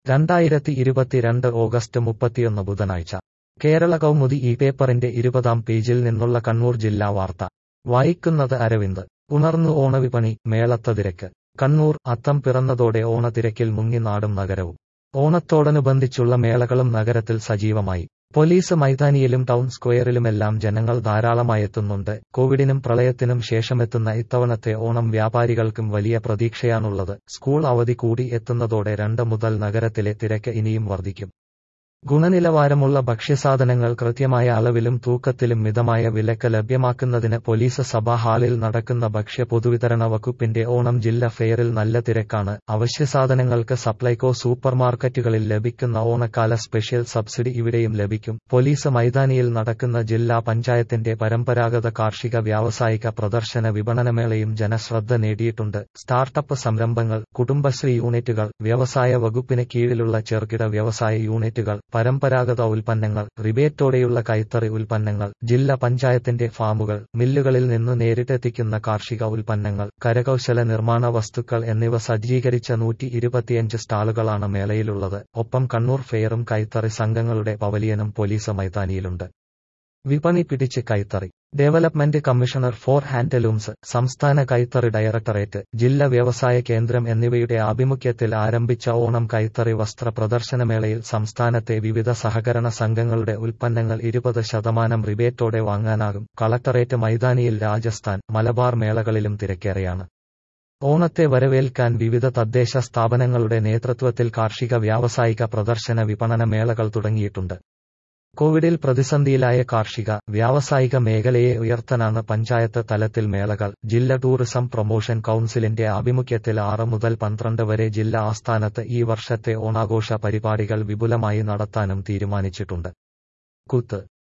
രണ്ടായിരത്തി ഇരുപത്തിരണ്ട് ഓഗസ്റ്റ് മുപ്പത്തിയൊന്ന് ബുധനാഴ്ച കേരള കൗമുദി ഈ പേപ്പറിന്റെ ഇരുപതാം പേജിൽ നിന്നുള്ള കണ്ണൂർ ജില്ലാ വാർത്ത വായിക്കുന്നത് അരവിന്ദ് ഉണർന്നു ഓണവിപണി മേളത്തതിരക്ക് കണ്ണൂർ അത്തം പിറന്നതോടെ ഓണത്തിരക്കിൽ മുങ്ങി നാടും നഗരവും ഓണത്തോടനുബന്ധിച്ചുള്ള മേളകളും നഗരത്തിൽ സജീവമായി പോലീസ് മൈതാനിയിലും ടൗൺ സ്ക്വയറിലുമെല്ലാം ജനങ്ങൾ ധാരാളമായെത്തുന്നുണ്ട് കോവിഡിനും പ്രളയത്തിനും ശേഷമെത്തുന്ന ഇത്തവണത്തെ ഓണം വ്യാപാരികൾക്കും വലിയ പ്രതീക്ഷയാണുള്ളത് സ്കൂൾ അവധി കൂടി എത്തുന്നതോടെ രണ്ട് മുതൽ നഗരത്തിലെ തിരക്ക് ഇനിയും വർദ്ധിക്കും ഗുണനിലവാരമുള്ള ഭക്ഷ്യസാധനങ്ങൾ കൃത്യമായ അളവിലും തൂക്കത്തിലും മിതമായ വിലക്ക് ലഭ്യമാക്കുന്നതിന് പോലീസ് സഭാ ഹാളിൽ നടക്കുന്ന ഭക്ഷ്യ പൊതുവിതരണ വകുപ്പിന്റെ ഓണം ജില്ല ഫെയറിൽ നല്ല തിരക്കാണ് അവശ്യസാധനങ്ങൾക്ക് സപ്ലൈകോ സൂപ്പർമാർക്കറ്റുകളിൽ ലഭിക്കുന്ന ഓണക്കാല സ്പെഷ്യൽ സബ്സിഡി ഇവിടെയും ലഭിക്കും പോലീസ് മൈതാനിയിൽ നടക്കുന്ന ജില്ലാ പഞ്ചായത്തിന്റെ പരമ്പരാഗത കാർഷിക വ്യാവസായിക പ്രദർശന വിപണനമേളയും ജനശ്രദ്ധ നേടിയിട്ടുണ്ട് സ്റ്റാർട്ടപ്പ് സംരംഭങ്ങൾ കുടുംബശ്രീ യൂണിറ്റുകൾ വ്യവസായ വകുപ്പിന് കീഴിലുള്ള ചെറുകിട വ്യവസായ യൂണിറ്റുകൾ പരമ്പരാഗത ഉൽപ്പന്നങ്ങൾ റിബേറ്റോടെയുള്ള കൈത്തറി ഉൽപ്പന്നങ്ങൾ ജില്ലാ പഞ്ചായത്തിന്റെ ഫാമുകൾ മില്ലുകളിൽ നിന്ന് നേരിട്ടെത്തിക്കുന്ന കാർഷിക ഉൽപ്പന്നങ്ങൾ കരകൗശല നിർമ്മാണ വസ്തുക്കൾ എന്നിവ സജ്ജീകരിച്ച നൂറ്റി ഇരുപത്തിയഞ്ച് സ്റ്റാളുകളാണ് മേളയിലുള്ളത് ഒപ്പം കണ്ണൂർ ഫെയറും കൈത്തറി സംഘങ്ങളുടെ പവലിയനും പോലീസ് മൈതാനിയിലുണ്ട് വിപണി പിടിച്ച് കൈത്തറി ഡെവലപ്മെന്റ് കമ്മീഷണർ ഫോർ ഹാൻഡലൂംസ് സംസ്ഥാന കൈത്തറി ഡയറക്ടറേറ്റ് ജില്ലാ വ്യവസായ കേന്ദ്രം എന്നിവയുടെ ആഭിമുഖ്യത്തിൽ ആരംഭിച്ച ഓണം കൈത്തറി വസ്ത്ര പ്രദർശനമേളയിൽ സംസ്ഥാനത്തെ വിവിധ സഹകരണ സംഘങ്ങളുടെ ഉൽപ്പന്നങ്ങൾ ഇരുപത് ശതമാനം റിബേറ്റോടെ വാങ്ങാനാകും കളക്ടറേറ്റ് മൈതാനിയിൽ രാജസ്ഥാൻ മലബാർ മേളകളിലും തിരക്കേറെയാണ് ഓണത്തെ വരവേൽക്കാൻ വിവിധ തദ്ദേശ സ്ഥാപനങ്ങളുടെ നേതൃത്വത്തിൽ കാർഷിക വ്യാവസായിക പ്രദർശന വിപണന മേളകൾ തുടങ്ങിയിട്ടുണ്ട് കോവിഡിൽ പ്രതിസന്ധിയിലായ കാർഷിക വ്യാവസായിക മേഖലയെ ഉയർത്താനാണ് പഞ്ചായത്ത് തലത്തിൽ മേളകൾ ജില്ലാ ടൂറിസം പ്രൊമോഷൻ കൌൺസിലിന്റെ ആഭിമുഖ്യത്തിൽ ആറ് മുതൽ പന്ത്രണ്ട് വരെ ജില്ലാ ആസ്ഥാനത്ത് ഈ വർഷത്തെ ഓണാഘോഷ പരിപാടികൾ വിപുലമായി നടത്താനും തീരുമാനിച്ചിട്ടുണ്ട് കുത്ത്